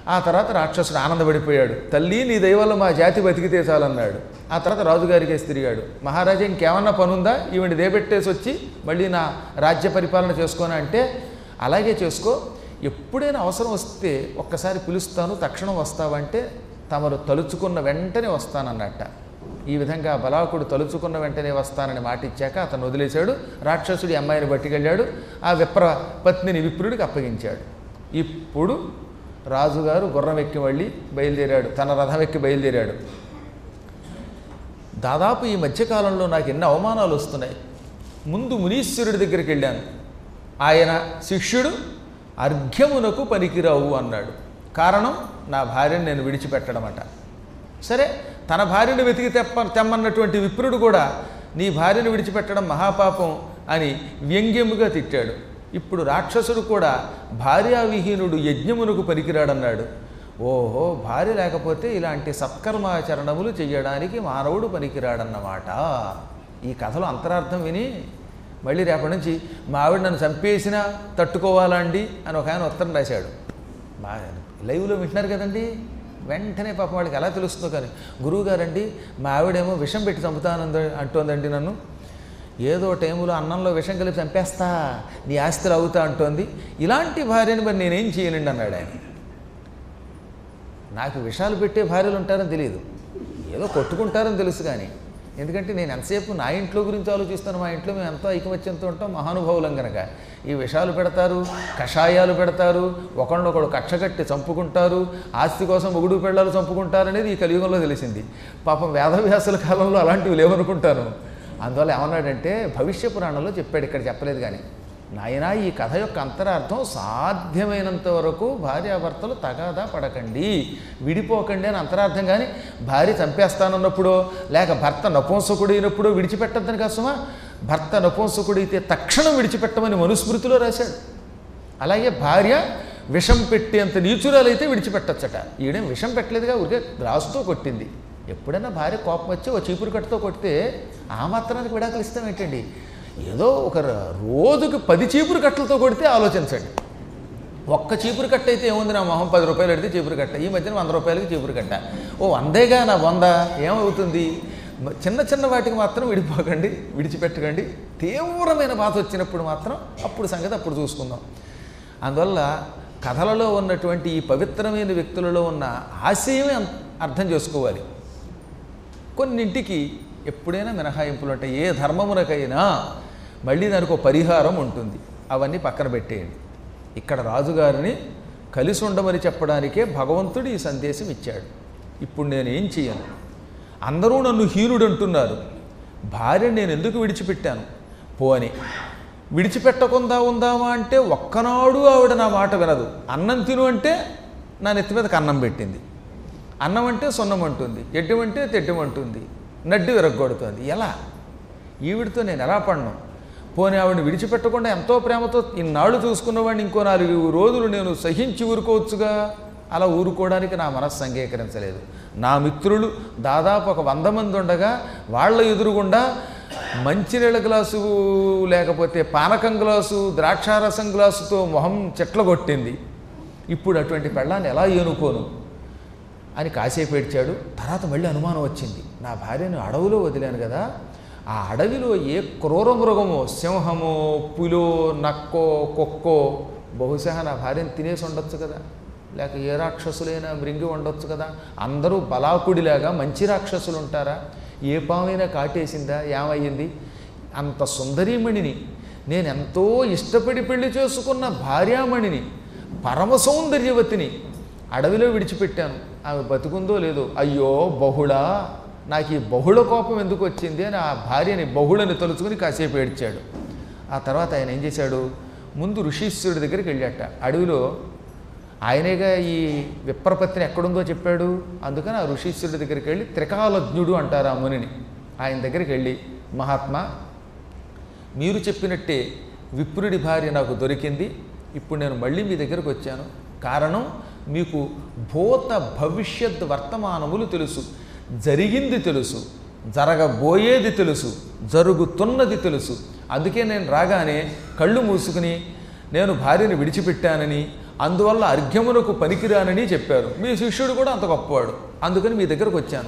ఆ తర్వాత రాక్షసుడు ఆనందపడిపోయాడు తల్లి నీ దయ వల్ల మా జాతి బతికితే చాలన్నాడు ఆ తర్వాత రాజుగారికి వేసి తిరిగాడు మహారాజా ఇంకేమన్నా పనుందా ఈవిడ దేబెట్టేసి వచ్చి మళ్ళీ నా రాజ్య పరిపాలన చేసుకోనా అంటే అలాగే చేసుకో ఎప్పుడైనా అవసరం వస్తే ఒక్కసారి పిలుస్తాను తక్షణం వస్తావంటే తమరు తలుచుకున్న వెంటనే వస్తానన్నట్ట ఈ విధంగా బలాకుడు తలుచుకున్న వెంటనే వస్తానని మాట ఇచ్చాక అతను వదిలేశాడు రాక్షసుడి అమ్మాయిని పట్టుకెళ్ళాడు ఆ విప్ర పత్నిని విప్రుడికి అప్పగించాడు ఇప్పుడు రాజుగారు గుర్రం ఎక్కి మళ్ళీ బయలుదేరాడు తన రథం ఎక్కి బయలుదేరాడు దాదాపు ఈ మధ్యకాలంలో నాకు ఎన్ని అవమానాలు వస్తున్నాయి ముందు మునీశ్వరుడి దగ్గరికి వెళ్ళాను ఆయన శిష్యుడు అర్ఘ్యమునకు పనికిరావు అన్నాడు కారణం నా భార్యను నేను విడిచిపెట్టడమట సరే తన భార్యను వెతికి తెప్ప తెమ్మన్నటువంటి విప్రుడు కూడా నీ భార్యను విడిచిపెట్టడం మహాపాపం అని వ్యంగ్యముగా తిట్టాడు ఇప్పుడు రాక్షసుడు కూడా భార్యావిహీనుడు యజ్ఞమునకు పనికిరాడన్నాడు ఓహో భార్య లేకపోతే ఇలాంటి సత్కర్మాచరణములు చెయ్యడానికి మానవుడు పనికిరాడన్నమాట ఈ కథలో అంతరార్థం విని మళ్ళీ రేపటి నుంచి మా ఆవిడ నన్ను చంపేసినా తట్టుకోవాలా అండి అని ఒక ఆయన ఉత్తరం రాశాడు మా లైవ్లో వింటున్నారు కదండి వెంటనే పాపం వాళ్ళకి ఎలా తెలుస్తుందో కానీ గురువుగారండి మా ఆవిడేమో విషం పెట్టి చంపుతానంద అంటోందండి నన్ను ఏదో టైంలో అన్నంలో విషం కలిపి చంపేస్తా నీ ఆస్తులు అవుతా అంటోంది ఇలాంటి భార్యని మరి నేనేం చేయనండి అన్నాడు ఆయన నాకు విషాలు పెట్టే భార్యలు ఉంటారని తెలియదు ఏదో కొట్టుకుంటారని తెలుసు కానీ ఎందుకంటే నేను ఎంతసేపు నా ఇంట్లో గురించి ఆలోచిస్తాను మా ఇంట్లో మేము ఎంతో ఐకమత్యంతో ఉంటాం మహానుభావులం కనుక ఈ విషాలు పెడతారు కషాయాలు పెడతారు ఒకళ్ళొకడు కక్షగట్టి చంపుకుంటారు ఆస్తి కోసం మొగుడు పిల్లలు చంపుకుంటారు అనేది ఈ కలియుగంలో తెలిసింది పాపం వేదవ్యాసుల కాలంలో అలాంటివి లేవనుకుంటాను అందువల్ల ఏమన్నాడంటే భవిష్య పురాణంలో చెప్పాడు ఇక్కడ చెప్పలేదు కానీ నాయనా ఈ కథ యొక్క అంతరార్థం సాధ్యమైనంత వరకు భార్యాభర్తలు తగాదా పడకండి విడిపోకండి అని అంతరార్థం కానీ భార్య చంపేస్తానన్నప్పుడో లేక భర్త నపుంసకుడైనప్పుడో విడిచిపెట్టద్దని కాసమా భర్త నపుంసకుడైతే తక్షణం విడిచిపెట్టమని మనుస్మృతిలో రాశాడు అలాగే భార్య విషం పెట్టేంత నీచురాలైతే విడిచిపెట్టచ్చట ఈడేం విషం పెట్టలేదుగా ఊరికే గ్లాసుతో కొట్టింది ఎప్పుడైనా భార్య కోపం వచ్చి ఓ చీపురు కట్టుతో కొడితే ఆ మాత్రానికి విడాకులు ఇస్తాం ఏంటండి ఏదో ఒక రోజుకి పది చీపురు కట్టలతో కొడితే ఆలోచించండి ఒక్క చీపురు కట్ట అయితే ఏముంది నా మొహం పది రూపాయలు పెడితే చీపురు కట్ట ఈ మధ్యన వంద రూపాయలకి చీపురు కట్ట ఓ వందేగా నా వంద ఏమవుతుంది మ- చిన్న చిన్న వాటికి మాత్రం విడిపోకండి విడిచిపెట్టకండి తీవ్రమైన బాధ వచ్చినప్పుడు మాత్రం అప్పుడు సంగతి అప్పుడు చూసుకుందాం అందువల్ల కథలలో ఉన్నటువంటి ఈ పవిత్రమైన వ్యక్తులలో ఉన్న ఆశయమే అం- అర్థం చేసుకోవాలి కొన్నింటికి ఎప్పుడైనా మినహాయింపులు ఉంటాయి ఏ ధర్మమునకైనా మళ్ళీ దానికి ఒక పరిహారం ఉంటుంది అవన్నీ పక్కన పెట్టేయండి ఇక్కడ రాజుగారిని కలిసి ఉండమని చెప్పడానికే భగవంతుడు ఈ సందేశం ఇచ్చాడు ఇప్పుడు నేను ఏం చేయను అందరూ నన్ను హీనుడు అంటున్నారు భార్య నేను ఎందుకు విడిచిపెట్టాను పోని విడిచిపెట్టకుండా ఉందామా అంటే ఒక్కనాడు ఆవిడ నా మాట వినదు అన్నం తిను అంటే నా నెత్తి మీదకి అన్నం పెట్టింది అన్నం అంటే సున్నం అంటుంది ఎడ్డం అంటే తెడ్డం అంటుంది నడ్డి విరగొడుతుంది ఎలా ఈవిడితో నేను ఎలా పడను పోనీ ఆవిడని విడిచిపెట్టకుండా ఎంతో ప్రేమతో ఇన్నాళ్ళు చూసుకున్నవాడిని ఇంకో నాలుగు రోజులు నేను సహించి ఊరుకోవచ్చుగా అలా ఊరుకోవడానికి నా మనస్సు అంగీకరించలేదు నా మిత్రులు దాదాపు ఒక వంద మంది ఉండగా వాళ్ళ ఎదురుగుండా మంచినీళ్ళ గ్లాసు లేకపోతే పానకం గ్లాసు ద్రాక్షారసం గ్లాసుతో మొహం చెట్ల కొట్టింది ఇప్పుడు అటువంటి పెళ్ళాన్ని ఎలా ఏనుకోను అని కాసేపు ఏడ్చాడు తర్వాత మళ్ళీ అనుమానం వచ్చింది నా భార్యను అడవిలో వదిలాను కదా ఆ అడవిలో ఏ క్రూర మృగమో సింహమో పులో నక్కో కుక్కో బహుశా నా భార్యను తినేసి ఉండొచ్చు కదా లేక ఏ రాక్షసులైనా మృంగి ఉండొచ్చు కదా అందరూ బలాకుడిలాగా మంచి రాక్షసులు ఉంటారా ఏ పామైనా కాటేసిందా ఏమయ్యింది అంత సుందరీమణిని నేను ఎంతో ఇష్టపడి పెళ్లి చేసుకున్న భార్యామణిని పరమ సౌందర్యవతిని అడవిలో విడిచిపెట్టాను ఆమె బతుకుందో లేదో అయ్యో బహుళ నాకు ఈ బహుళ కోపం ఎందుకు వచ్చింది అని ఆ భార్యని బహుళని తలుచుకుని కాసేపు ఏడ్చాడు ఆ తర్వాత ఆయన ఏం చేశాడు ముందు ఋషీశ్వరుడి దగ్గరికి వెళ్ళాట అడవిలో ఆయనేగా ఈ విప్రపత్ని ఎక్కడుందో చెప్పాడు అందుకని ఆ ఋషీశ్వరుడి దగ్గరికి వెళ్ళి త్రికాలజ్ఞుడు అంటారు ఆ మునిని ఆయన దగ్గరికి వెళ్ళి మహాత్మా మీరు చెప్పినట్టే విప్రుడి భార్య నాకు దొరికింది ఇప్పుడు నేను మళ్ళీ మీ దగ్గరకు వచ్చాను కారణం మీకు భూత భవిష్యత్ వర్తమానములు తెలుసు జరిగింది తెలుసు జరగబోయేది తెలుసు జరుగుతున్నది తెలుసు అందుకే నేను రాగానే కళ్ళు మూసుకుని నేను భార్యను విడిచిపెట్టానని అందువల్ల అర్ఘ్యమునకు పనికిరానని చెప్పారు మీ శిష్యుడు కూడా అంత గొప్పవాడు అందుకని మీ దగ్గరకు వచ్చాను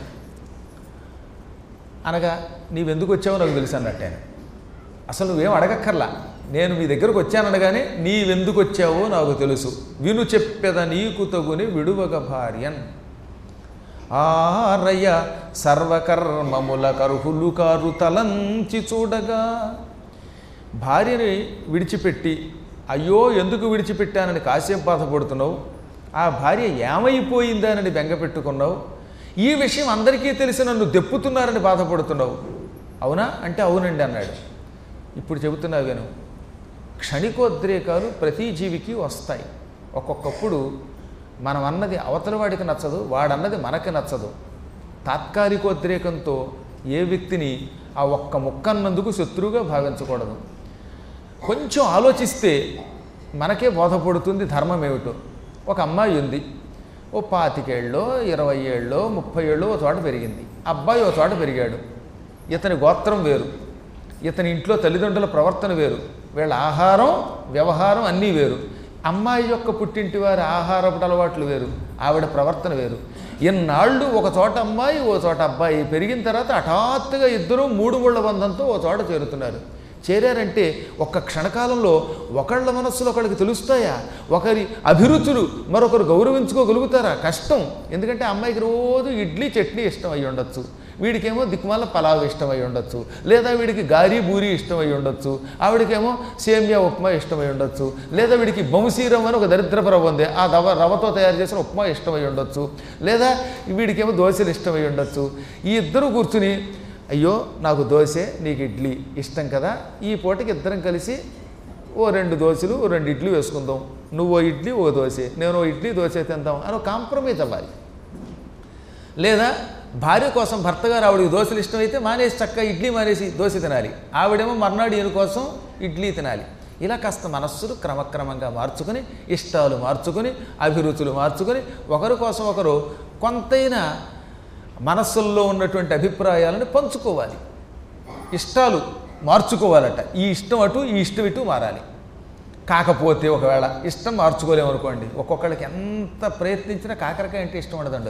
అనగా నీవెందుకు వచ్చావో నాకు తెలుసు అన్నట్టు ఆయన అసలు నువ్వేం అడగక్కర్లా నేను మీ దగ్గరకు వచ్చాననగానే నీవెందుకు వచ్చావో నాకు తెలుసు విను చెప్పెద నీకు తగుని విడువగ భార్యన్ ఆరయ్య సర్వకర్మముల కర్హులు కారు తలంచి చూడగా భార్యని విడిచిపెట్టి అయ్యో ఎందుకు విడిచిపెట్టానని కాసేపు బాధపడుతున్నావు ఆ భార్య ఏమైపోయిందానని బెంగ పెట్టుకున్నావు ఈ విషయం అందరికీ తెలిసి నన్ను దెప్పుతున్నారని బాధపడుతున్నావు అవునా అంటే అవునండి అన్నాడు ఇప్పుడు చెబుతున్నా విను క్షణికోద్రేకాలు ప్రతి జీవికి వస్తాయి ఒక్కొక్కప్పుడు మనం అన్నది అవతల వాడికి నచ్చదు వాడన్నది మనకి నచ్చదు తాత్కాలికోద్రేకంతో ఏ వ్యక్తిని ఆ ఒక్క ముక్కన్నందుకు శత్రువుగా భావించకూడదు కొంచెం ఆలోచిస్తే మనకే బోధపడుతుంది ధర్మం ఏమిటో ఒక అమ్మాయి ఉంది ఓ పాతికేళ్ళలో ఇరవై ఏళ్ళలో ముప్పై ఏళ్ళలో ఓ చోట పెరిగింది అబ్బాయి ఓ చోట పెరిగాడు ఇతని గోత్రం వేరు ఇతని ఇంట్లో తల్లిదండ్రుల ప్రవర్తన వేరు వీళ్ళ ఆహారం వ్యవహారం అన్నీ వేరు అమ్మాయి యొక్క పుట్టింటి వారి ఆహారపు అలవాట్లు వేరు ఆవిడ ప్రవర్తన వేరు ఎన్నాళ్ళు ఒక చోట అమ్మాయి ఓ చోట అబ్బాయి పెరిగిన తర్వాత హఠాత్తుగా ఇద్దరూ మూడు ముళ్ళ బంధంతో ఓ చోట చేరుతున్నారు చేరారంటే ఒక్క క్షణకాలంలో ఒకళ్ళ మనస్సులో ఒకళ్ళకి తెలుస్తాయా ఒకరి అభిరుచులు మరొకరు గౌరవించుకోగలుగుతారా కష్టం ఎందుకంటే అమ్మాయికి రోజు ఇడ్లీ చట్నీ ఇష్టం అయి ఉండొచ్చు వీడికేమో దిక్కుమాల పలావ్ ఇష్టం అయి ఉండొచ్చు లేదా వీడికి గారి బూరి ఇష్టం అయి ఉండొచ్చు ఆవిడకేమో సేమియా ఉప్మా ఇష్టం అయి ఉండొచ్చు లేదా వీడికి బొంసీరం అని ఒక దరిద్రపు రవ్వ ఉంది ఆ రవ రవ్వతో తయారు చేసిన ఉప్మా ఇష్టం అయి ఉండొచ్చు లేదా వీడికేమో దోశలు ఇష్టం అయి ఉండొచ్చు ఈ ఇద్దరు కూర్చుని అయ్యో నాకు దోశ నీకు ఇడ్లీ ఇష్టం కదా ఈ పూటకి ఇద్దరం కలిసి ఓ రెండు దోశలు ఓ రెండు ఇడ్లీ వేసుకుందాం నువ్వు ఓ ఇడ్లీ ఓ దోశ నేను ఓ ఇడ్లీ దోశ తిందాం అని కాంప్రమైజ్ అవ్వాలి లేదా భార్య కోసం భర్త గారు ఆవిడకి దోశలు ఇష్టమైతే మానేసి చక్కగా ఇడ్లీ మానేసి దోశ తినాలి ఆవిడేమో మర్నాడు ఈయన కోసం ఇడ్లీ తినాలి ఇలా కాస్త మనస్సులు క్రమక్రమంగా మార్చుకొని ఇష్టాలు మార్చుకొని అభిరుచులు మార్చుకొని ఒకరి కోసం ఒకరు కొంతైనా మనస్సుల్లో ఉన్నటువంటి అభిప్రాయాలను పంచుకోవాలి ఇష్టాలు మార్చుకోవాలట ఈ ఇష్టం అటు ఈ ఇష్టం ఇటు మారాలి కాకపోతే ఒకవేళ ఇష్టం మార్చుకోలేమనుకోండి ఒక్కొక్కళ్ళకి ఎంత ప్రయత్నించినా కాకరకాయ అంటే ఇష్టం ఉండదండి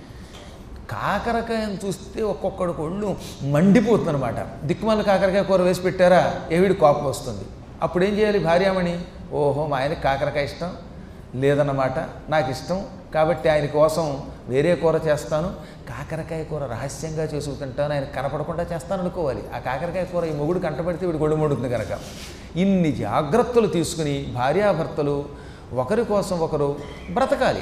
కాకరకాయను చూస్తే ఒక్కొక్కడికి ఒళ్ళు మండిపోతుందన్నమాట దిక్కుమాల కాకరకాయ కూర వేసి పెట్టారా ఏవిడి కోపం వస్తుంది అప్పుడు ఏం చేయాలి భార్యామణి ఓహో మా ఆయనకి కాకరకాయ ఇష్టం లేదన్నమాట నాకు ఇష్టం కాబట్టి ఆయన కోసం వేరే కూర చేస్తాను కాకరకాయ కూర రహస్యంగా చేసుకుంటాను ఆయన కనపడకుండా చేస్తాను అనుకోవాలి ఆ కాకరకాయ కూర ఈ మొగుడు కంటపడితే వీడు గొడుగు మొడుతుంది కనుక ఇన్ని జాగ్రత్తలు తీసుకుని భార్యాభర్తలు ఒకరి కోసం ఒకరు బ్రతకాలి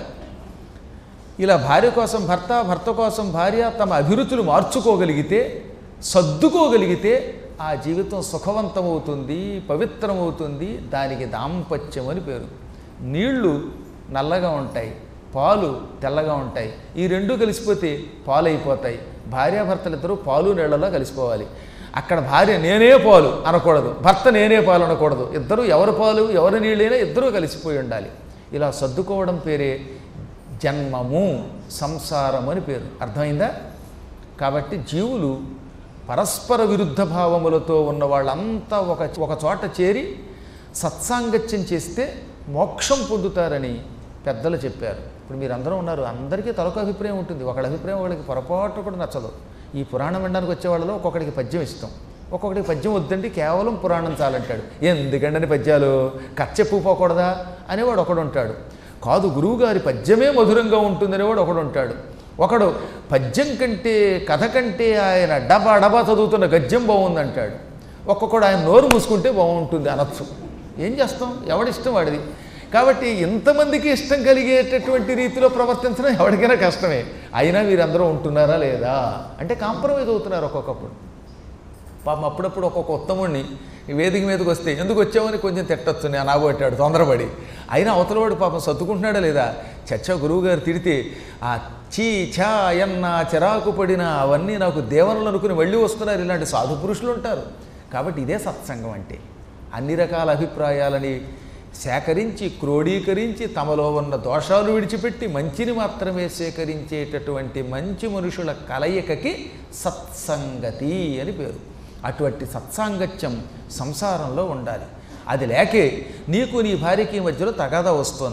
ఇలా భార్య కోసం భర్త భర్త కోసం భార్య తమ అభిరుచులు మార్చుకోగలిగితే సర్దుకోగలిగితే ఆ జీవితం సుఖవంతమవుతుంది పవిత్రమవుతుంది దానికి దాంపత్యం అని పేరు నీళ్లు నల్లగా ఉంటాయి పాలు తెల్లగా ఉంటాయి ఈ రెండు కలిసిపోతే పాలు అయిపోతాయి భార్యాభర్తలు ఇద్దరు పాలు నీళ్లలో కలిసిపోవాలి అక్కడ భార్య నేనే పాలు అనకూడదు భర్త నేనే పాలు అనకూడదు ఇద్దరు ఎవరి పాలు ఎవరి నీళ్ళైనా ఇద్దరూ కలిసిపోయి ఉండాలి ఇలా సర్దుకోవడం పేరే జన్మము సంసారం అని పేరు అర్థమైందా కాబట్టి జీవులు పరస్పర విరుద్ధ భావములతో ఉన్న వాళ్ళంతా ఒక ఒక చోట చేరి సత్సాంగత్యం చేస్తే మోక్షం పొందుతారని పెద్దలు చెప్పారు ఇప్పుడు మీరు అందరూ ఉన్నారు అందరికీ తలొక అభిప్రాయం ఉంటుంది ఒకళ్ళ అభిప్రాయం ఒకళ్ళకి పొరపాటు కూడా నచ్చదు ఈ పురాణం వినడానికి వచ్చే వాళ్ళలో ఒక్కొక్కడికి పద్యం ఇష్టం ఒక్కొక్కడికి పద్యం వద్దండి కేవలం పురాణం చాలంటాడు ఎందుకండి పద్యాలు కచ్చెప్పు పోకూడదా అనేవాడు ఒకడు ఉంటాడు కాదు గురువుగారి పద్యమే మధురంగా ఉంటుందనేవాడు ఒకడు ఉంటాడు ఒకడు పద్యం కంటే కథ కంటే ఆయన డబా డబా చదువుతున్న గద్యం బాగుందంటాడు ఒక్కొక్కడు ఆయన నోరు మూసుకుంటే బాగుంటుంది అనొచ్చు ఏం చేస్తాం ఎవడిష్టం వాడిది కాబట్టి ఎంతమందికి ఇష్టం కలిగేటటువంటి రీతిలో ప్రవర్తించడం ఎవరికైనా కష్టమే అయినా మీరందరూ ఉంటున్నారా లేదా అంటే కాంప్రమైజ్ అవుతున్నారు ఒక్కొక్కప్పుడు పాపం అప్పుడప్పుడు ఒక్కొక్క ఉత్తముడిని ఈ వేదిక మీదకి వస్తే ఎందుకు వచ్చామని కొంచెం తిట్టచ్చు నేను నాగొట్టాడు తొందరపడి అయినా అవతలవాడు పాపం సర్దుకుంటున్నాడా లేదా చచ్చా గురువుగారు తిడితే ఆ చీ ఛా అయన్న చిరాకు పడిన అవన్నీ నాకు దేవనలు అనుకుని మళ్ళీ వస్తున్నారు ఇలాంటి సాధు పురుషులు ఉంటారు కాబట్టి ఇదే సత్సంగం అంటే అన్ని రకాల అభిప్రాయాలని సేకరించి క్రోడీకరించి తమలో ఉన్న దోషాలు విడిచిపెట్టి మంచిని మాత్రమే సేకరించేటటువంటి మంచి మనుషుల కలయికకి సత్సంగతి అని పేరు అటువంటి సత్సాంగత్యం సంసారంలో ఉండాలి అది లేకే నీకు నీ భార్యకి మధ్యలో తగాదా వస్తోంది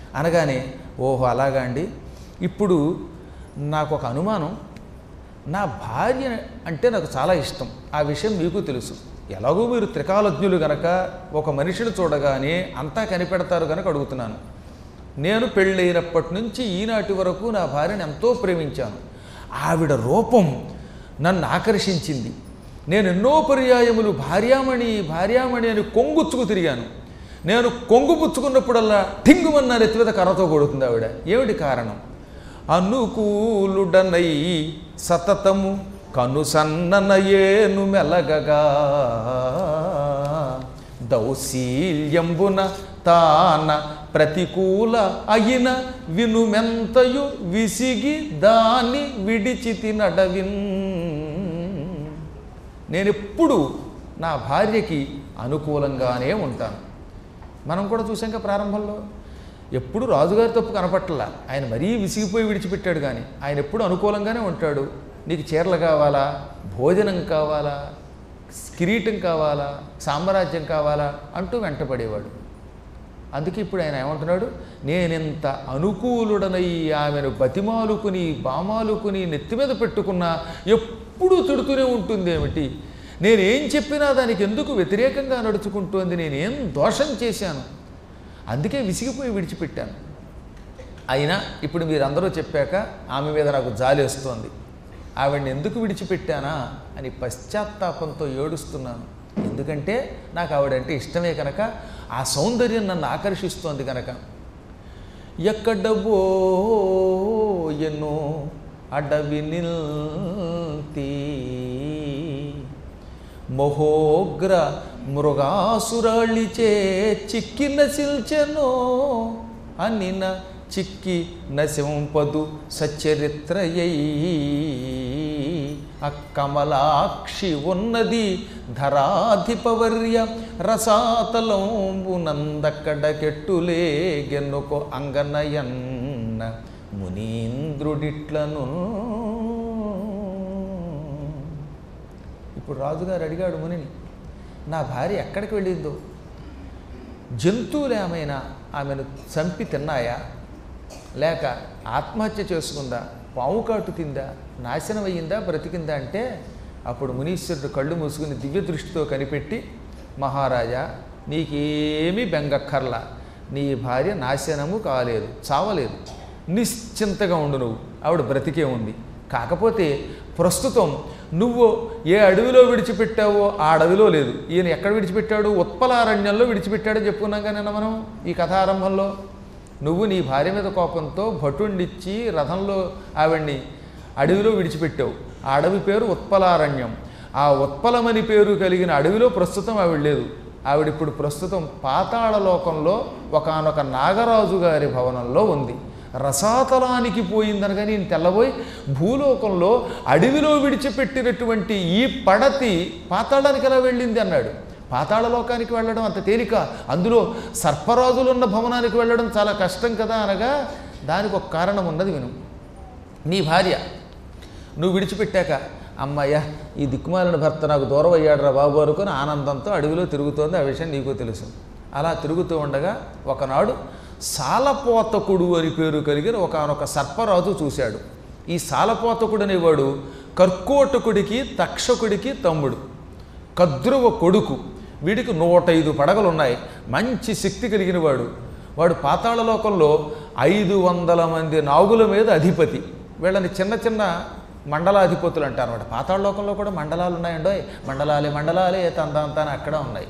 అనగానే ఓహో అలాగా అండి ఇప్పుడు నాకు ఒక అనుమానం నా భార్య అంటే నాకు చాలా ఇష్టం ఆ విషయం మీకు తెలుసు ఎలాగో మీరు త్రికాలజ్ఞులు గనక ఒక మనిషిని చూడగానే అంతా కనిపెడతారు కనుక అడుగుతున్నాను నేను పెళ్ళైనప్పటి నుంచి ఈనాటి వరకు నా భార్యను ఎంతో ప్రేమించాను ఆవిడ రూపం నన్ను ఆకర్షించింది నేను ఎన్నో పర్యాయములు భార్యామణి భార్యామణి అని కొంగుచ్చుకు తిరిగాను నేను కొంగు పుచ్చుకున్నప్పుడల్లా ఠింగుమన్న నెత్తి మీద కర్రతో కొడుతుంది ఆవిడ ఏమిటి కారణం అనుకూలుడనై సతతము కనుసన్ననయేను మెలగగా దౌశీల్యంబున తాన ప్రతికూల అయిన వినుమెంతయు విసిగి దాన్ని విడిచితి నడవిన్ నేనెప్పుడు నా భార్యకి అనుకూలంగానే ఉంటాను మనం కూడా చూసాం కదా ప్రారంభంలో ఎప్పుడు రాజుగారి తప్పు కనపట్టలా ఆయన మరీ విసిగిపోయి విడిచిపెట్టాడు కానీ ఆయన ఎప్పుడు అనుకూలంగానే ఉంటాడు నీకు చీరలు కావాలా భోజనం కావాలా కిరీటం కావాలా సామ్రాజ్యం కావాలా అంటూ వెంటపడేవాడు అందుకే ఇప్పుడు ఆయన ఏమంటున్నాడు నేనెంత అనుకూలుడనై ఆమెను బతిమాలుకుని బామాలుకుని నెత్తి మీద పెట్టుకున్నా ఎప్పుడూ తిడుతూనే ఉంటుంది ఏమిటి నేనేం చెప్పినా దానికి ఎందుకు వ్యతిరేకంగా నడుచుకుంటోంది నేనేం దోషం చేశాను అందుకే విసిగిపోయి విడిచిపెట్టాను అయినా ఇప్పుడు మీరందరూ చెప్పాక ఆమె మీద నాకు జాలి వస్తోంది ఆవిడని ఎందుకు విడిచిపెట్టానా అని పశ్చాత్తాపంతో ఏడుస్తున్నాను ఎందుకంటే నాకు ఆవిడంటే ఇష్టమే కనుక ఆ సౌందర్యం నన్ను ఆకర్షిస్తోంది కనుక ఎక్కడబో ఎన్నో అడవి నిల్తీ మహోగ్ర మృగాసురాళిచే చిక్కి నశిల్చెనో అనిన చిక్కి నశింపదు సచ్చరిత్రయై అక్కమలాక్షి ఉన్నది ధరాధిపవర్య రసాతలంబునందక్కడకెట్టులే గెన్నుకో అంగనయన్న మునీంద్రుడిట్లను ఇప్పుడు రాజుగారు అడిగాడు మునిని నా భార్య ఎక్కడికి వెళ్ళిందో జంతువులు ఏమైనా ఆమెను చంపి తిన్నాయా లేక ఆత్మహత్య చేసుకుందా పాము కాటు తిందా నాశనం అయ్యిందా బ్రతికిందా అంటే అప్పుడు మునీశ్వరుడు కళ్ళు మూసుకుని దివ్య దృష్టితో కనిపెట్టి మహారాజా నీకేమీ బెంగక్కర్లా నీ భార్య నాశనము కాలేదు చావలేదు నిశ్చింతగా ఉండు నువ్వు ఆవిడ బ్రతికే ఉంది కాకపోతే ప్రస్తుతం నువ్వు ఏ అడవిలో విడిచిపెట్టావో ఆ అడవిలో లేదు ఈయన ఎక్కడ విడిచిపెట్టాడు ఉత్పలారణ్యంలో విడిచిపెట్టాడని చెప్పుకున్నాం కానీ నిన్న మనం ఈ కథారంభంలో నువ్వు నీ భార్య మీద కోపంతో భటుణ్ణిచ్చి రథంలో ఆవిడ్ని అడవిలో విడిచిపెట్టావు ఆ అడవి పేరు ఉత్పలారణ్యం ఆ ఉత్పలమని పేరు కలిగిన అడవిలో ప్రస్తుతం ఆవిడ లేదు ఆవిడ ఇప్పుడు ప్రస్తుతం పాతాళ లోకంలో ఒకనొక నాగరాజు గారి భవనంలో ఉంది రసాతలానికి పోయిందనగా నేను తెల్లబోయి భూలోకంలో అడవిలో విడిచిపెట్టినటువంటి ఈ పడతి పాతాళానికి ఎలా వెళ్ళింది అన్నాడు పాతాళ లోకానికి వెళ్ళడం అంత తేలిక అందులో సర్పరాజులున్న భవనానికి వెళ్ళడం చాలా కష్టం కదా అనగా దానికి ఒక కారణం ఉన్నది విను నీ భార్య నువ్వు విడిచిపెట్టాక అమ్మయ్య ఈ దిక్కుమాలిన భర్త నాకు దూరం అయ్యాడురా బాబు అనుకుని ఆనందంతో అడవిలో తిరుగుతోంది ఆ విషయం నీకు తెలుసు అలా తిరుగుతూ ఉండగా ఒకనాడు సాలపోతకుడు అని పేరు కలిగిన ఒకనొక సర్పరాజు చూశాడు ఈ సాలపోతకుడు అనేవాడు కర్కోటకుడికి తక్షకుడికి తమ్ముడు కద్రువ కొడుకు వీడికి నూట ఐదు పడగలు ఉన్నాయి మంచి శక్తి కలిగిన వాడు వాడు పాతాళ లోకంలో ఐదు వందల మంది నాగుల మీద అధిపతి వీళ్ళని చిన్న చిన్న మండలాధిపతులు అంటారు అనమాట పాతాళ లోకంలో కూడా మండలాలు ఉన్నాయండో మండలాలే మండలాలే తందాంతాన అక్కడ ఉన్నాయి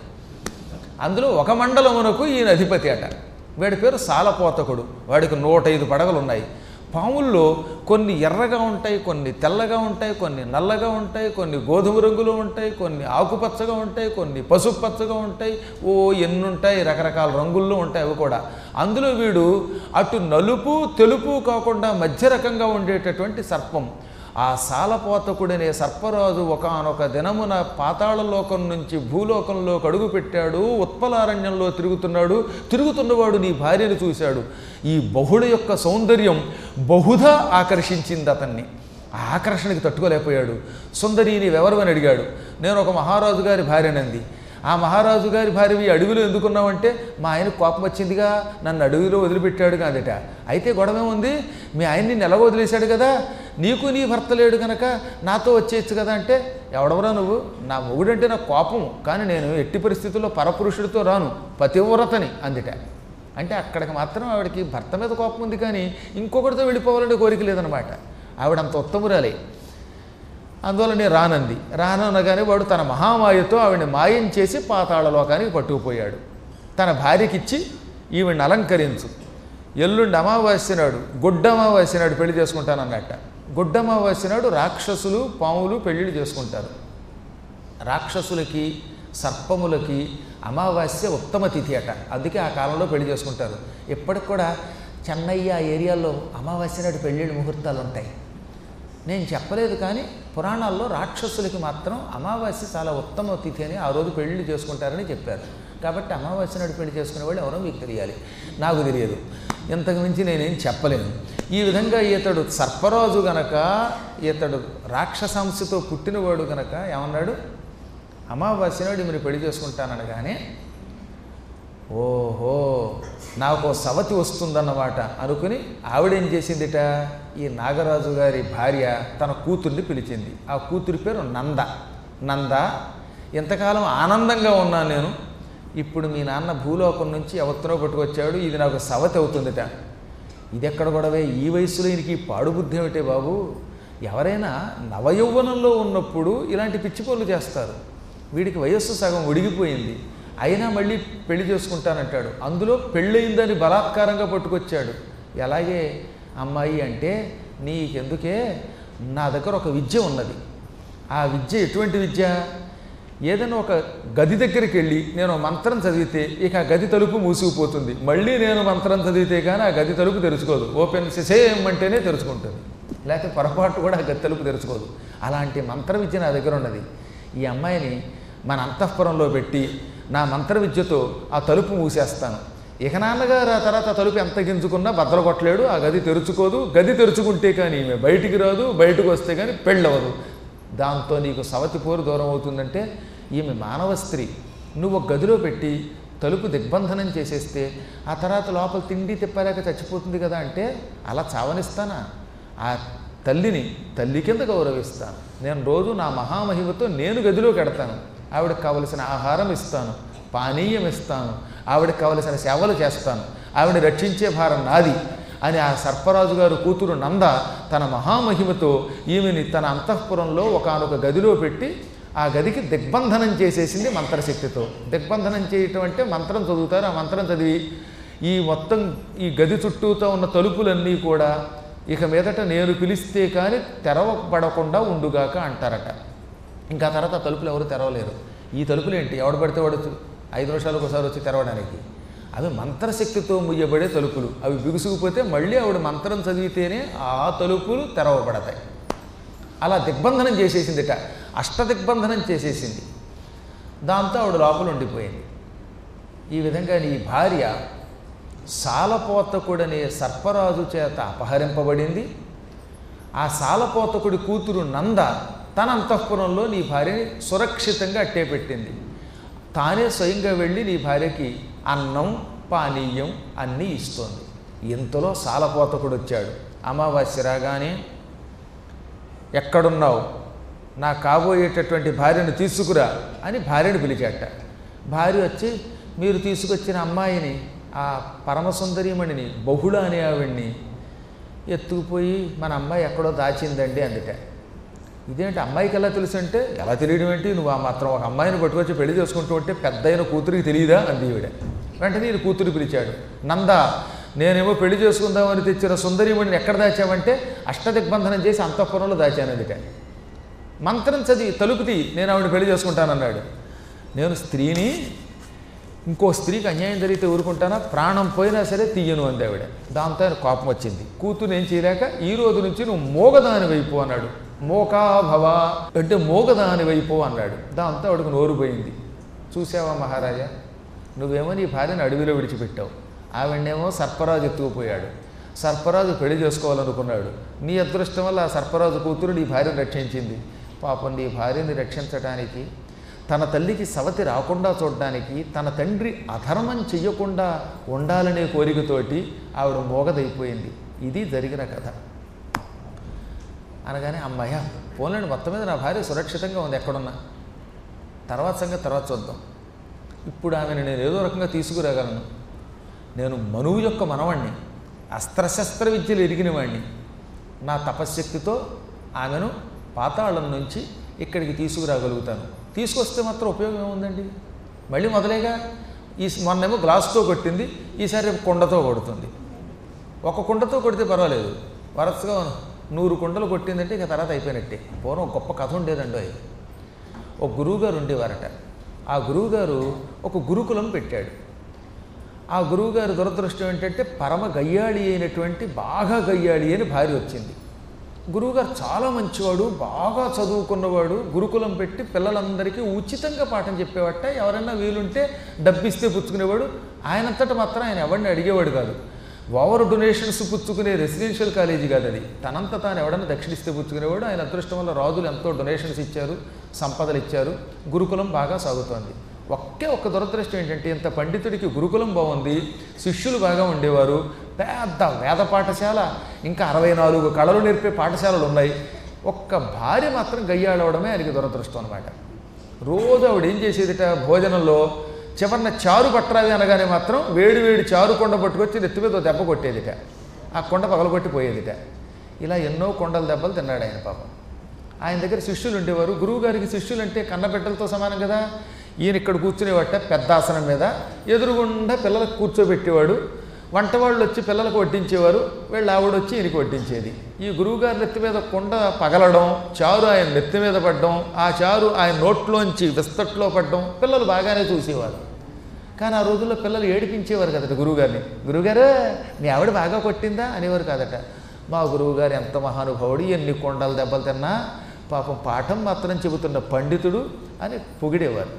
అందులో ఒక మండలమునకు ఈయన అధిపతి అట వీడి పేరు సాలపోతకుడు వాడికి నూట ఐదు పడగలు ఉన్నాయి పాముల్లో కొన్ని ఎర్రగా ఉంటాయి కొన్ని తెల్లగా ఉంటాయి కొన్ని నల్లగా ఉంటాయి కొన్ని గోధుమ రంగులో ఉంటాయి కొన్ని ఆకుపచ్చగా ఉంటాయి కొన్ని పసుపు పచ్చగా ఉంటాయి ఓ ఎన్నుంటాయి రకరకాల రంగుల్లో ఉంటాయి అవి కూడా అందులో వీడు అటు నలుపు తెలుపు కాకుండా మధ్య రకంగా ఉండేటటువంటి సర్పం ఆ సాలపోతకుడనే సర్పరాజు ఒకనొక దినమున పాతాళ లోకం నుంచి భూలోకంలోకి అడుగు పెట్టాడు ఉత్పలారణ్యంలో తిరుగుతున్నాడు తిరుగుతున్నవాడు నీ భార్యను చూశాడు ఈ బహుళ యొక్క సౌందర్యం బహుధా ఆకర్షించింది అతన్ని ఆ ఆకర్షణకి తట్టుకోలేకపోయాడు సుందరి నీవెవరు అని అడిగాడు నేను ఒక మహారాజు గారి భార్యనంది ఆ మహారాజు గారి భార్య ఈ అడవిలో ఎందుకున్నావంటే మా ఆయన కోపం వచ్చిందిగా నన్ను అడవిలో వదిలిపెట్టాడు కాదట అయితే గొడవ ఉంది మీ ఆయన్ని నెల వదిలేశాడు కదా నీకు నీ భర్త లేడు కనుక నాతో వచ్చేయచ్చు కదా అంటే ఎవడవరా నువ్వు నా మొగుడంటే నాకు కోపం కానీ నేను ఎట్టి పరిస్థితుల్లో పరపురుషుడితో రాను పతివ్రతని అందిట అంటే అక్కడికి మాత్రం ఆవిడకి భర్త మీద కోపం ఉంది కానీ ఇంకొకరితో వెళ్ళిపోవాలనే కోరిక లేదనమాట ఆవిడ అంత ఉత్తమురాలే అందువల్ల నేను రానంది రాననగానే వాడు తన మహామాయతో ఆవిడని మాయం చేసి పాతాళ లోకానికి పట్టుకుపోయాడు తన భార్యకిచ్చి ఈవిడ్ని అలంకరించు ఎల్లుండి అమావాస్య నాడు గుడ్డ అమావాస్య నాడు పెళ్లి చేసుకుంటానన్నట్ట గుడ్డ అమావాస్య నాడు రాక్షసులు పాములు పెళ్ళిళ్ళు చేసుకుంటారు రాక్షసులకి సర్పములకి అమావాస్య ఉత్తమ తిథి అట అందుకే ఆ కాలంలో పెళ్లి చేసుకుంటారు ఇప్పటికి కూడా చెన్నై ఆ ఏరియాలో అమావాస్య నాడు పెళ్ళిళ్ళు ముహూర్తాలు ఉంటాయి నేను చెప్పలేదు కానీ పురాణాల్లో రాక్షసులకి మాత్రం అమావాస్య చాలా ఉత్తమ తిథి అని ఆ రోజు పెళ్లి చేసుకుంటారని చెప్పారు కాబట్టి అమావాస్య నాడు పెళ్లి చేసుకునే వాళ్ళు ఎవరో మీకు తెలియాలి నాకు తెలియదు ఇంతకు మించి నేనేం చెప్పలేను ఈ విధంగా ఇతడు సర్పరాజు గనక ఇతడు రాక్షసాంశతో పుట్టినవాడు గనక ఏమన్నాడు అమావాస్య నాడు మీరు పెళ్లి చేసుకుంటాననగానే ఓహో నాకు ఓ సవతి వస్తుందన్నమాట అనుకుని ఆవిడేం చేసిందిట ఈ నాగరాజు గారి భార్య తన కూతుర్ని పిలిచింది ఆ కూతురి పేరు నంద నంద ఇంతకాలం ఆనందంగా ఉన్నాను నేను ఇప్పుడు మీ నాన్న భూలోకం నుంచి ఎవత్తనో పట్టుకొచ్చాడు ఇది నాకు సవతి అవుతుందిట ఇది ఎక్కడ గొడవే ఈ వయసులో ఈయనకి ఈ పాడుబుద్ధి ఏమిటే బాబు ఎవరైనా నవయౌవనంలో ఉన్నప్పుడు ఇలాంటి పిచ్చి పనులు చేస్తారు వీడికి వయస్సు సగం ఉడిగిపోయింది అయినా మళ్ళీ పెళ్లి చేసుకుంటానంటాడు అందులో పెళ్ళయిందని బలాత్కారంగా పట్టుకొచ్చాడు ఎలాగే అమ్మాయి అంటే నీకెందుకే నా దగ్గర ఒక విద్య ఉన్నది ఆ విద్య ఎటువంటి విద్య ఏదైనా ఒక గది దగ్గరికి వెళ్ళి నేను మంత్రం చదివితే ఇక ఆ గది తలుపు మూసుకుపోతుంది మళ్ళీ నేను మంత్రం చదివితే కానీ ఆ గది తలుపు తెరుచుకోదు ఓపెన్ సేమ్ అంటేనే తెరుచుకుంటుంది లేకపోతే పొరపాటు కూడా ఆ గది తలుపు తెరుచుకోదు అలాంటి మంత్ర విద్య నా దగ్గర ఉన్నది ఈ అమ్మాయిని మన అంతఃపురంలో పెట్టి నా మంత్ర విద్యతో ఆ తలుపు మూసేస్తాను ఇక నాన్నగారు ఆ తర్వాత ఆ తలుపు ఎంత గింజుకున్నా బద్దలు కొట్టలేడు ఆ గది తెరుచుకోదు గది తెరుచుకుంటే కానీ ఈమె బయటికి రాదు బయటకు వస్తే కానీ పెళ్ళవదు దాంతో నీకు సవతి పోరు దూరం అవుతుందంటే ఈమె మానవ స్త్రీ నువ్వు ఒక గదిలో పెట్టి తలుపు దిగ్బంధనం చేసేస్తే ఆ తర్వాత లోపల తిండి తిప్పలేక చచ్చిపోతుంది కదా అంటే అలా చావనిస్తానా ఆ తల్లిని తల్లి కింద గౌరవిస్తాను నేను రోజు నా మహామహిమతో నేను గదిలోకి వెడతాను ఆవిడకి కావలసిన ఆహారం ఇస్తాను పానీయం ఇస్తాను ఆవిడకి కావలసిన సేవలు చేస్తాను ఆవిడ రక్షించే భారం నాది అని ఆ సర్పరాజు గారు కూతురు నంద తన మహామహిమతో ఈమెని తన అంతఃపురంలో ఒకనొక గదిలో పెట్టి ఆ గదికి దిగ్బంధనం చేసేసింది మంత్రశక్తితో దిగ్బంధనం చేయటం అంటే మంత్రం చదువుతారు ఆ మంత్రం చదివి ఈ మొత్తం ఈ గది చుట్టూతో ఉన్న తలుపులన్నీ కూడా ఇక మీదట నేను పిలిస్తే కానీ తెరవబడకుండా ఉండుగాక అంటారట ఇంకా తర్వాత ఆ తలుపులు ఎవరు తెరవలేరు ఈ తలుపులు ఏంటి ఎవడు పడితే వాడు ఐదు నిమిషాలకు ఒకసారి వచ్చి తెరవడానికి అవి మంత్రశక్తితో ముయ్యబడే తలుపులు అవి బిగుసుకుపోతే మళ్ళీ ఆవిడ మంత్రం చదివితేనే ఆ తలుపులు తెరవబడతాయి అలా దిగ్బంధనం చేసేసిందిట అష్టదిగ్బంధనం చేసేసింది దాంతో ఆవిడ లోపల ఉండిపోయింది ఈ విధంగా నీ భార్య సాలపోతకుడనే సర్పరాజు చేత అపహరింపబడింది ఆ సాలపోతకుడి కూతురు నంద తన అంతఃపురంలో నీ భార్యని సురక్షితంగా అట్టే పెట్టింది తానే స్వయంగా వెళ్ళి నీ భార్యకి అన్నం పానీయం అన్నీ ఇస్తోంది ఇంతలో సాలపోతకుడు వచ్చాడు అమావాస్య రాగానే ఎక్కడున్నావు నా కాబోయేటటువంటి భార్యను తీసుకురా అని భార్యను పిలిచాట భార్య వచ్చి మీరు తీసుకొచ్చిన అమ్మాయిని ఆ పరమసుందరీమణిని బహుళ అనే ఆవిడ్ని ఎత్తుకుపోయి మన అమ్మాయి ఎక్కడో దాచిందండి అందుట ఇదేంటి అమ్మాయికి ఎలా తెలుసు అంటే ఎలా తెలియడం ఏంటి నువ్వు ఆ మాత్రం ఒక అమ్మాయిని పట్టుకొచ్చి పెళ్లి చేసుకుంటూ ఉంటే పెద్ద అయిన కూతురికి తెలియదా అంది ఈవిడ వెంటనే ఈయన కూతురు పిలిచాడు నంద నేనేమో పెళ్లి చేసుకుందామని తెచ్చిన సుందరీమణిని ఎక్కడ దాచావంటే అష్టదిగ్బంధనం చేసి అంతఃపురంలో దాచాను అందుకే మంత్రం చదివి తలుపుతి నేను ఆవిడ పెళ్లి చేసుకుంటానన్నాడు నేను స్త్రీని ఇంకో స్త్రీకి అన్యాయం జరిగితే ఊరుకుంటానా ప్రాణం పోయినా సరే తీయను అంది ఆవిడ దాంతో ఆయన కోపం వచ్చింది కూతురు ఏం చేయలేక ఈ రోజు నుంచి నువ్వు మోగదాని వైపు అన్నాడు మోకాభవ అంటే మోగదాని వైపు అన్నాడు దాంతో ఆవిడకు నోరు పోయింది చూసావా మహారాజా నువ్వేమో నీ భార్యను అడవిలో విడిచిపెట్టావు ఆవిడనేమో సర్పరాజు ఎత్తుకుపోయాడు సర్పరాజు పెళ్లి చేసుకోవాలనుకున్నాడు నీ అదృష్టం వల్ల ఆ సర్పరాజు కూతురు నీ భార్యను రక్షించింది పాపం నీ భార్యని రక్షించడానికి తన తల్లికి సవతి రాకుండా చూడడానికి తన తండ్రి అధర్మం చెయ్యకుండా ఉండాలనే కోరికతోటి ఆవిడ మోగదైపోయింది ఇది జరిగిన కథ అనగానే అమ్మాయ పోలేండి మొత్తం మీద నా భార్య సురక్షితంగా ఉంది ఎక్కడున్నా తర్వాత సంగతి తర్వాత చూద్దాం ఇప్పుడు ఆమెను నేను ఏదో రకంగా తీసుకురాగలను నేను మనువు యొక్క మనవాణ్ణి అస్త్రశస్త్ర విద్యలు ఎరిగిన వాణ్ణి నా తపశ్శక్తితో ఆమెను పాతాళం నుంచి ఇక్కడికి తీసుకురాగలుగుతాను తీసుకొస్తే మాత్రం ఉపయోగం ఏముందండి మళ్ళీ మొదలేగా ఈ మొన్నేమో గ్లాసుతో కొట్టింది ఈసారి రేపు కుండతో కొడుతుంది ఒక కుండతో కొడితే పర్వాలేదు వరుసగా నూరు కుండలు కొట్టిందంటే ఇక తర్వాత అయిపోయినట్టే పూర్వం ఒక గొప్ప కథ ఉండేదండి అది ఒక గురువుగారు ఉండేవారట ఆ గురువుగారు ఒక గురుకులం పెట్టాడు ఆ గురువుగారి దురదృష్టం ఏంటంటే పరమ గయ్యాళి అయినటువంటి బాగా గయ్యాళి అని భార్య వచ్చింది గురువుగారు చాలా మంచివాడు బాగా చదువుకున్నవాడు గురుకులం పెట్టి పిల్లలందరికీ ఉచితంగా పాఠం చెప్పేవాట ఎవరైనా వీలుంటే డబ్బిస్తే పుచ్చుకునేవాడు ఆయనంతట మాత్రం ఆయన ఎవరిని అడిగేవాడు కాదు ఓవర్ డొనేషన్స్ పుచ్చుకునే రెసిడెన్షియల్ కాలేజీ కాదు అది తనంత తాను ఎవడన్నా దక్షిణిస్తే పుచ్చుకునేవాడు ఆయన అదృష్టం వల్ల రాజులు ఎంతో డొనేషన్స్ ఇచ్చారు సంపదలు ఇచ్చారు గురుకులం బాగా సాగుతోంది ఒకే ఒక్క దురదృష్టం ఏంటంటే ఇంత పండితుడికి గురుకులం బాగుంది శిష్యులు బాగా ఉండేవారు పెద్ద వేద పాఠశాల ఇంకా అరవై నాలుగు కళలు నేర్పే పాఠశాలలు ఉన్నాయి ఒక్క భార్య మాత్రం గయ్యాడవడమే ఆయనకి దురదృష్టం అనమాట రోజు ఆవిడ ఏం చేసేదిట భోజనంలో చివరిన చారు పట్టరావి అనగానే మాత్రం వేడి వేడి చారు కొండ పట్టుకొచ్చి నెత్తి మీద ఓ దెబ్బ కొట్టేదిట ఆ కొండ పగలగొట్టి పోయేదిట ఇలా ఎన్నో కొండల దెబ్బలు తిన్నాడు ఆయన పాపం ఆయన దగ్గర శిష్యులు ఉండేవారు గురువు గారికి శిష్యులు అంటే కన్నబిడ్డలతో సమానం కదా ఈయన ఇక్కడ కూర్చునేవాట పెద్ద ఆసనం మీద ఎదురుగుండా పిల్లలకు కూర్చోబెట్టేవాడు వంట వాళ్ళు వచ్చి పిల్లలకు వడ్డించేవారు వీళ్ళు ఆవిడ వచ్చి ఈయనకి వడ్డించేది ఈ గురువుగారి నెత్తి మీద కుండ పగలడం చారు ఆయన నెత్తి మీద పడడం ఆ చారు ఆయన నోట్లోంచి విస్తట్లో పడడం పిల్లలు బాగానే చూసేవారు కానీ ఆ రోజుల్లో పిల్లలు ఏడిపించేవారు కదట గురువుగారిని గురువుగారు మీ ఆవిడ బాగా కొట్టిందా అనేవారు కాదట మా గురువుగారు ఎంత మహానుభావుడు ఎన్ని కొండలు దెబ్బలు తిన్నా పాపం పాఠం మాత్రం చెబుతున్న పండితుడు అని పొగిడేవారు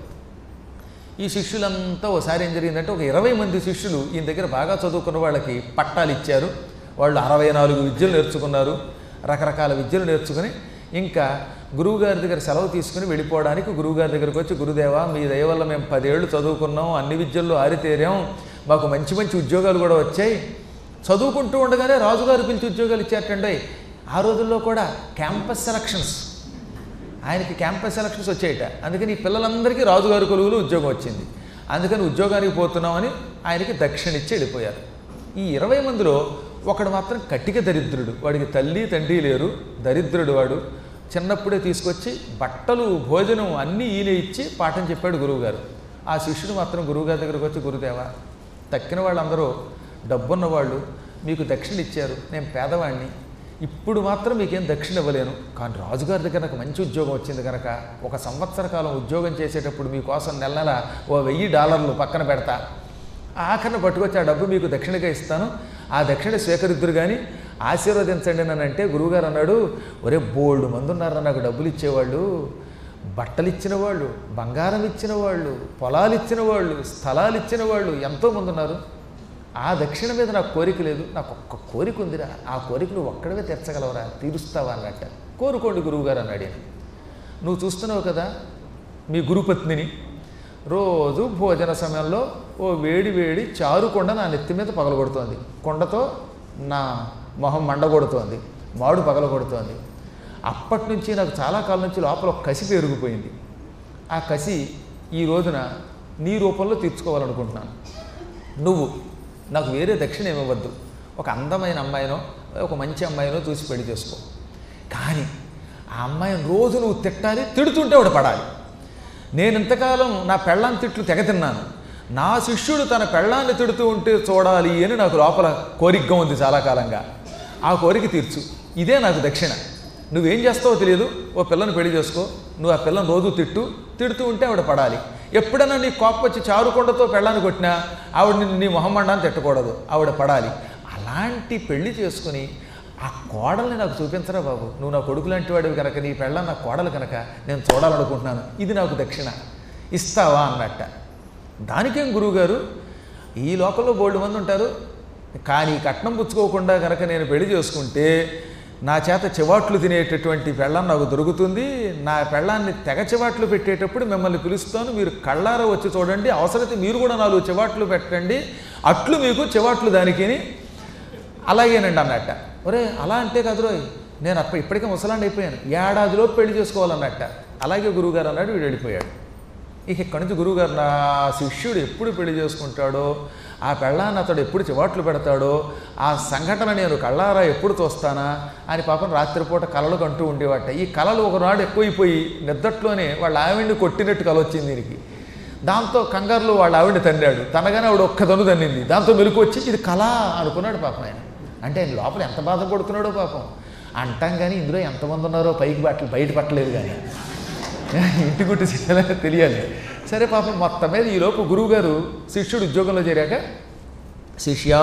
ఈ శిష్యులంతా ఒకసారి ఏం జరిగిందంటే ఒక ఇరవై మంది శిష్యులు ఈయన దగ్గర బాగా చదువుకున్న వాళ్ళకి పట్టాలు ఇచ్చారు వాళ్ళు అరవై నాలుగు విద్యలు నేర్చుకున్నారు రకరకాల విద్యలు నేర్చుకుని ఇంకా గురువుగారి దగ్గర సెలవు తీసుకుని వెళ్ళిపోవడానికి గురువుగారి దగ్గరకు వచ్చి గురుదేవా మీ దయ వల్ల మేము పదేళ్ళు చదువుకున్నాం అన్ని విద్యల్లో ఆరితేరాం మాకు మంచి మంచి ఉద్యోగాలు కూడా వచ్చాయి చదువుకుంటూ ఉండగానే రాజుగారు పిలిచి ఉద్యోగాలు ఇచ్చారటండి ఆ రోజుల్లో కూడా క్యాంపస్ సెలక్షన్స్ ఆయనకి క్యాంపస్ సెలక్షన్స్ వచ్చాయట అందుకని ఈ పిల్లలందరికీ రాజుగారి కొలువులు ఉద్యోగం వచ్చింది అందుకని ఉద్యోగానికి పోతున్నామని ఆయనకి దక్షిణ ఇచ్చి వెళ్ళిపోయారు ఈ ఇరవై మందిలో ఒకడు మాత్రం కట్టిక దరిద్రుడు వాడికి తల్లి తండ్రి లేరు దరిద్రుడు వాడు చిన్నప్పుడే తీసుకొచ్చి బట్టలు భోజనం అన్నీ ఈయన ఇచ్చి పాఠం చెప్పాడు గురువుగారు ఆ శిష్యుడు మాత్రం గురువుగారి దగ్గరకు వచ్చి గురుదేవా తక్కిన వాళ్ళందరూ డబ్బున్న వాళ్ళు మీకు దక్షిణ ఇచ్చారు నేను పేదవాడిని ఇప్పుడు మాత్రం మీకేం దక్షిణ ఇవ్వలేను కానీ రాజుగారి దగ్గర నాకు మంచి ఉద్యోగం వచ్చింది కనుక ఒక సంవత్సర కాలం ఉద్యోగం చేసేటప్పుడు మీకోసం నెల నెల ఓ వెయ్యి డాలర్లు పక్కన పెడతా ఆఖరిని పట్టుకొచ్చి ఆ డబ్బు మీకు దక్షిణగా ఇస్తాను ఆ దక్షిణ స్వీకరిద్దురు కానీ ఆశీర్వదించండి అని అంటే గురువుగారు అన్నాడు ఒరే బోల్డ్ మంది ఉన్నారా నాకు డబ్బులు ఇచ్చేవాళ్ళు బట్టలు ఇచ్చిన వాళ్ళు బంగారం ఇచ్చిన వాళ్ళు పొలాలు ఇచ్చిన వాళ్ళు స్థలాలు ఇచ్చిన వాళ్ళు ఎంతోమంది ఉన్నారు ఆ దక్షిణ మీద నాకు కోరిక లేదు నాకు ఒక్క కోరిక ఉందిరా ఆ కోరిక నువ్వు ఒక్కడవే తీర్చగలవరా తీరుస్తావా అన్నట్ట కోరుకోండి గురువుగారు అన్నాడు ఈయన. నువ్వు చూస్తున్నావు కదా మీ గురుపత్నిని రోజు భోజన సమయంలో ఓ వేడి వేడి చారు కొండ నా నెత్తి మీద పగలగొడుతోంది కొండతో నా మొహం మండగొడుతోంది మాడు పగలగొడుతోంది అప్పటి నుంచి నాకు చాలా కాలం నుంచి లోపల ఒక కసి పెరిగిపోయింది ఆ కసి ఈ రోజున నీ రూపంలో తీర్చుకోవాలనుకుంటున్నాను నువ్వు నాకు వేరే దక్షిణ ఇవ్వవద్దు ఒక అందమైన అమ్మాయినో ఒక మంచి అమ్మాయినో చూసి పెళ్లి చేసుకో కానీ ఆ అమ్మాయిని రోజు నువ్వు తిట్టాలి తిడుతుంటే వాడు పడాలి నేను ఇంతకాలం నా పెళ్ళాన్ని తిట్లు తెగ తిన్నాను నా శిష్యుడు తన పెళ్ళాన్ని తిడుతూ ఉంటే చూడాలి అని నాకు లోపల కోరికగా ఉంది చాలా కాలంగా ఆ కోరిక తీర్చు ఇదే నాకు దక్షిణ నువ్వేం చేస్తావో తెలియదు ఓ పిల్లని పెళ్లి చేసుకో నువ్వు ఆ పిల్లని రోజు తిట్టు తిడుతూ ఉంటే ఆవిడ పడాలి ఎప్పుడైనా నీ కోపం వచ్చి చారుకొండతో పెళ్ళాన్ని కొట్టినా ఆవిడ నిన్ను నీ మొహమ్మండాన్ని తిట్టకూడదు ఆవిడ పడాలి అలాంటి పెళ్లి చేసుకుని ఆ కోడల్ని నాకు చూపించరా బాబు నువ్వు నా కొడుకు లాంటి వాడివి కనుక నీ పెళ్ళ నా కోడలు కనుక నేను చూడాలనుకుంటున్నాను ఇది నాకు దక్షిణ ఇస్తావా అన్నట్ట దానికేం గురువుగారు ఈ లోకంలో బోల్డు మంది ఉంటారు కానీ కట్నం పుచ్చుకోకుండా కనుక నేను పెళ్లి చేసుకుంటే నా చేత చివాట్లు తినేటటువంటి పెళ్ళం నాకు దొరుకుతుంది నా పెళ్ళాన్ని తెగ చివాట్లు పెట్టేటప్పుడు మిమ్మల్ని పిలుస్తాను మీరు కళ్ళారా వచ్చి చూడండి అవసరమైతే మీరు కూడా నాలుగు చివాట్లు పెట్టండి అట్లు మీకు చివాట్లు దానికిని అలాగేనండి అన్నట్ట ఒరే అలా అంటే కదరోయ్ నేను అప్ప ఇప్పటికే ముసలాండి అయిపోయాను ఏడాదిలో పెళ్లి చేసుకోవాలన్నట్ట అలాగే గురువుగారు అన్నాడు వీడు వెళ్ళిపోయాడు ఇక ఇక్కడి నుంచి గురువుగారు నా శిష్యుడు ఎప్పుడు పెళ్లి చేసుకుంటాడో ఆ పెళ్ళాన్ని అతడు ఎప్పుడు చివాట్లు పెడతాడో ఆ సంఘటన నేను కళ్ళారా ఎప్పుడు చూస్తానా అని పాపం రాత్రిపూట కలలు కంటూ ఉండేవాట ఈ కలలు ఒకనాడు ఎక్కువైపోయి నిద్దట్లోనే వాళ్ళ ఆవిడ్ని కొట్టినట్టు కల వచ్చింది దీనికి దాంతో కంగారులో వాళ్ళ ఆవిడ్ని తన్నాడు తనగానే ఆవిడ ఒక్క తను తన్నింది దాంతో మెలకు వచ్చి ఇది కళ అనుకున్నాడు పాపం ఆయన అంటే ఆయన లోపల ఎంత బాధపడుతున్నాడో పాపం అంటాం కానీ ఇందులో ఎంతమంది ఉన్నారో పైకి బట్టలు బయట పట్టలేదు కానీ ఇంటి గుట్టు చేయాలని తెలియాలి సరే పాపం మొత్తం మీద ఈలోపు గురువుగారు శిష్యుడు ఉద్యోగంలో చేరాక శిష్య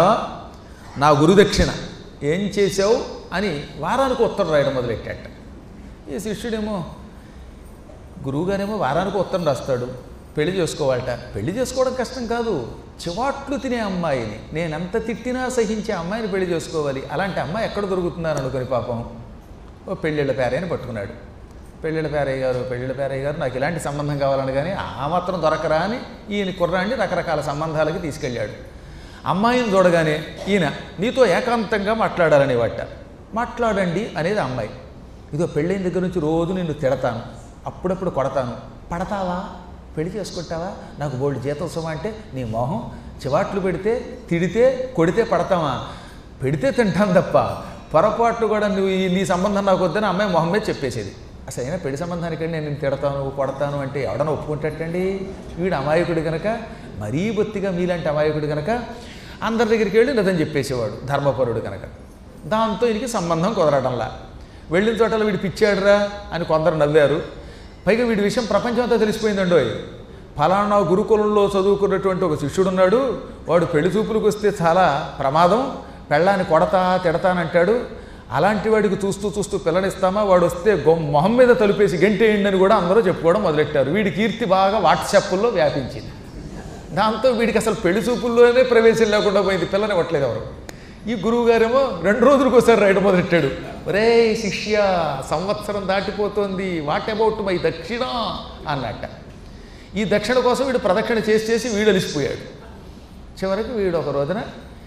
నా గురుదక్షిణ ఏం చేసావు అని వారానికి ఉత్తరం రాయడం మొదలెట్టాట ఈ శిష్యుడేమో గురువుగారేమో వారానికి ఉత్తరం రాస్తాడు పెళ్లి చేసుకోవాలట పెళ్లి చేసుకోవడం కష్టం కాదు చివాట్లు తినే అమ్మాయిని నేను ఎంత తిట్టినా సహించే అమ్మాయిని పెళ్లి చేసుకోవాలి అలాంటి అమ్మాయి ఎక్కడ దొరుకుతున్నాను అనుకుని పాపం ఓ పెళ్ళిళ్ళ పేరయ్యని పట్టుకున్నాడు పెళ్ళిళ్ళ పేరయ్య గారు పెళ్ళిళ్ళ పేరయ్య గారు నాకు ఇలాంటి సంబంధం కావాలని కానీ ఆ మాత్రం దొరకరా అని ఈయన కుర్రాన్ని రకరకాల సంబంధాలకి తీసుకెళ్ళాడు అమ్మాయిని చూడగానే ఈయన నీతో ఏకాంతంగా మాట్లాడాలని వాట మాట్లాడండి అనేది ఆ అమ్మాయి ఇదో పెళ్ళైన దగ్గర నుంచి రోజు నిన్ను తిడతాను అప్పుడప్పుడు కొడతాను పడతావా పెళ్లి చేసుకుంటావా నాకు బోల్డ్ జీతం సుమా అంటే నీ మొహం చివాట్లు పెడితే తిడితే కొడితే పడతావా పెడితే తింటాను తప్ప పొరపాటు కూడా నువ్వు ఈ- నీ సంబంధం నాకు వద్దని అమ్మాయి మొహం మీద చెప్పేసేది అసలు అయినా పెళ్లి సంబంధానికి నేను నిన్ను తిడతాను కొడతాను అంటే ఎవడన్నా ఒప్పుకుంటాటండి వీడు అమాయకుడు కనుక మరీ బొత్తిగా మీలాంటి అమాయకుడు కనుక అందరి దగ్గరికి వెళ్ళి నిజం చెప్పేసేవాడు ధర్మపరుడు కనుక దాంతో ఈయనకి సంబంధం కుదరడంలా వెళ్ళిన చోటలో వీడు పిచ్చాడురా అని కొందరు నవ్వారు పైగా వీడి విషయం ప్రపంచం అంతా తెలిసిపోయిందండోయ్ ఫలానా గురుకులంలో చదువుకున్నటువంటి ఒక శిష్యుడు ఉన్నాడు వాడు పెళ్లి చూపులకు వస్తే చాలా ప్రమాదం పెళ్ళాన్ని కొడతా తిడతానంటాడు అలాంటి వాడికి చూస్తూ చూస్తూ పిల్లనిస్తామా వాడు వస్తే గొమ్ మొహం మీద తలుపేసి గంటేయండి అని కూడా అందరూ చెప్పుకోవడం మొదలెట్టారు వీడి కీర్తి బాగా వాట్సాప్లో వ్యాపించింది దాంతో వీడికి అసలు పెళ్లి చూపుల్లోనే ప్రవేశం లేకుండా పోయింది పిల్లని ఇవ్వట్లేదు ఎవరు ఈ గురువు గారేమో రెండు రోజులకు ఒకసారి రాయడం మొదలెట్టాడు ఒరే శిష్య సంవత్సరం దాటిపోతోంది వాట్ అబౌట్ మై దక్షిణ అన్నట్ట ఈ దక్షిణ కోసం వీడు ప్రదక్షిణ చేసి చేసి వీడు అలిసిపోయాడు చివరికి వీడు ఒక రోజున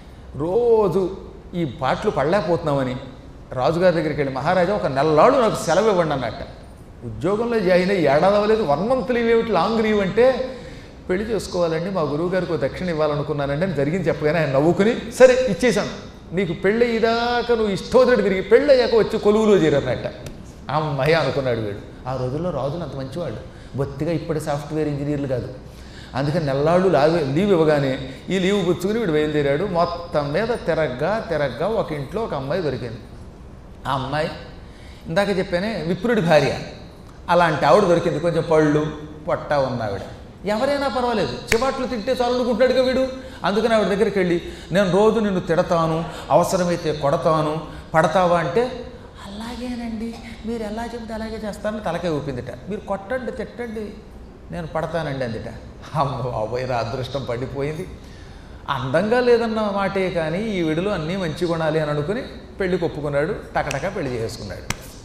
రోజు ఈ పాటలు పడలేకపోతున్నామని రాజుగారి దగ్గరికి వెళ్ళి మహారాజా ఒక నెలలాడు నాకు సెలవు ఇవ్వండి అన్నట్ట ఉద్యోగంలో జాయిన్ అయ్యి ఏడాది అవ్వలేదు వన్ మంత్ లీవ్ ఏమిటి లాంగ్ లీవ్ అంటే పెళ్లి చేసుకోవాలండి మా గురువు గారికి ఒక దక్షిణ ఇవ్వాలనుకున్నానండి అని జరిగింది చెప్పగానే ఆయన నవ్వుకుని సరే ఇచ్చేశాను నీకు పెళ్ళి అయ్యేదాకా నువ్వు ఇష్టోదరుడు తిరిగి పెళ్ళి అయ్యాక వచ్చి కొలువులో చేరన్నట్ట అమ్మాయి అనుకున్నాడు వీడు ఆ రోజుల్లో రాజులు అంత మంచివాళ్ళు బొత్తిగా ఇప్పటి సాఫ్ట్వేర్ ఇంజనీర్లు కాదు అందుకని నెల్లాళ్ళు లావ్ లీవ్ ఇవ్వగానే ఈ లీవ్ పుచ్చుకుని వీడు బయలుదేరాడు మొత్తం మీద తిరగ్గా తిరగ్గా ఒక ఇంట్లో ఒక అమ్మాయి దొరికింది ఆ అమ్మాయి ఇందాక చెప్పానే విప్రుడి భార్య అలాంటి ఆవిడ దొరికింది కొంచెం పళ్ళు పొట్ట ఉన్న ఆవిడ ఎవరైనా పర్వాలేదు చివాట్లు తింటే చాలు అనుకుంటున్నాడుగా వీడు అందుకని ఆవిడ దగ్గరికి వెళ్ళి నేను రోజు నిన్ను తిడతాను అవసరమైతే కొడతాను పడతావా అంటే అలాగేనండి మీరు ఎలా చెబితే అలాగే చేస్తానని తలకే ఊపిందిట మీరు కొట్టండి తిట్టండి నేను పడతానండి అందిట అమ్మ బాబోయ్ నా అదృష్టం పడిపోయింది అందంగా లేదన్న మాటే కానీ ఈ విడులో అన్నీ మంచి గుణాలి అని అనుకుని పెళ్లికి ఒప్పుకున్నాడు టకటక పెళ్లి చేసుకున్నాడు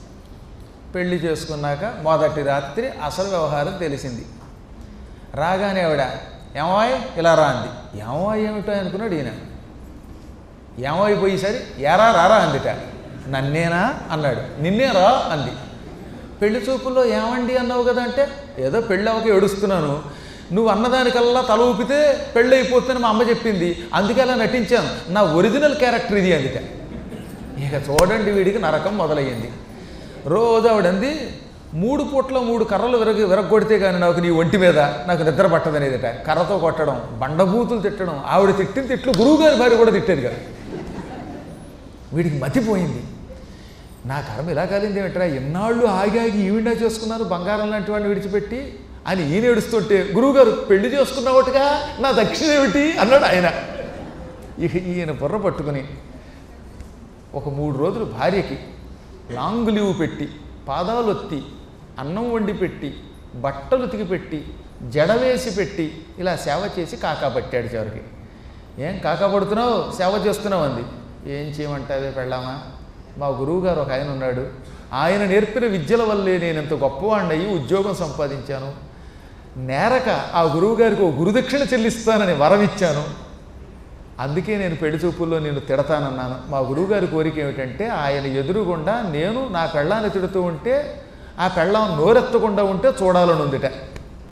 పెళ్లి చేసుకున్నాక మొదటి రాత్రి అసలు వ్యవహారం తెలిసింది రాగానే ఆవిడ ఏమాయ్ ఇలా రా అంది ఏమాయ్ ఏమిటో అనుకున్నాడు ఈయన ఏమైపోయి సరి ఎరా రారా అందిట నన్నేనా అన్నాడు నిన్నే రా అంది పెళ్లి చూపుల్లో ఏమండి అన్నావు కదా అంటే ఏదో పెళ్ళి అవ్వక ఏడుస్తున్నాను నువ్వు అన్నదానికల్లా తల ఊపితే పెళ్ళి అయిపోతుందని మా అమ్మ చెప్పింది అందుకే అలా నటించాను నా ఒరిజినల్ క్యారెక్టర్ ఇది అందుకే ఇక చూడండి వీడికి నరకం మొదలయ్యింది రోజు ఆవిడంది మూడు పూట్ల మూడు కర్రలు విరగ విరగొడితే కానీ నాకు నీ ఒంటి మీద నాకు నిద్ర పట్టదనేదిట కర్రతో కొట్టడం బండబూతులు తిట్టడం ఆవిడ తిట్టిన తిట్లు గురువుగారి భార్య కూడా తిట్టేది కదా వీడికి మతిపోయింది నా కర్మ ఇలా కాలింది ఏమిట్రా ఎన్నాళ్ళు ఆగి ఆగి ఈవిడా చేసుకున్నాను బంగారం లాంటి వాడిని విడిచిపెట్టి అని ఈయన ఏడుస్తుంటే గురువుగారు పెళ్లి చేసుకున్నావట్టుగా నా దక్షిణ ఏమిటి అన్నాడు ఆయన ఇక ఈయన బుర్ర పట్టుకుని ఒక మూడు రోజులు భార్యకి లాంగ్ లీవ్ పెట్టి పాదాలు ఒత్తి అన్నం వండి పెట్టి బట్టలు ఉతికి పెట్టి జడవేసి పెట్టి ఇలా సేవ చేసి కాకా పట్టాడు చివరికి ఏం కాకా పడుతున్నావు సేవ చేస్తున్నావు అంది ఏం చేయమంటావే పెళ్ళామా మా గురువుగారు ఒక ఆయన ఉన్నాడు ఆయన నేర్పిన విద్యల వల్లే నేను ఇంత గొప్పవాడిని అయ్యి ఉద్యోగం సంపాదించాను నేరక ఆ గురువుగారికి ఓ గురుదక్షిణ చెల్లిస్తానని వరం ఇచ్చాను అందుకే నేను పెళ్లి చూపుల్లో నేను తిడతానన్నాను మా గురువుగారి కోరిక ఏమిటంటే ఆయన ఎదురుగుండా నేను నా పెళ్ళాన్ని తిడుతూ ఉంటే ఆ పెళ్ళాం నోరెత్తకుండా ఉంటే చూడాలని ఉందిట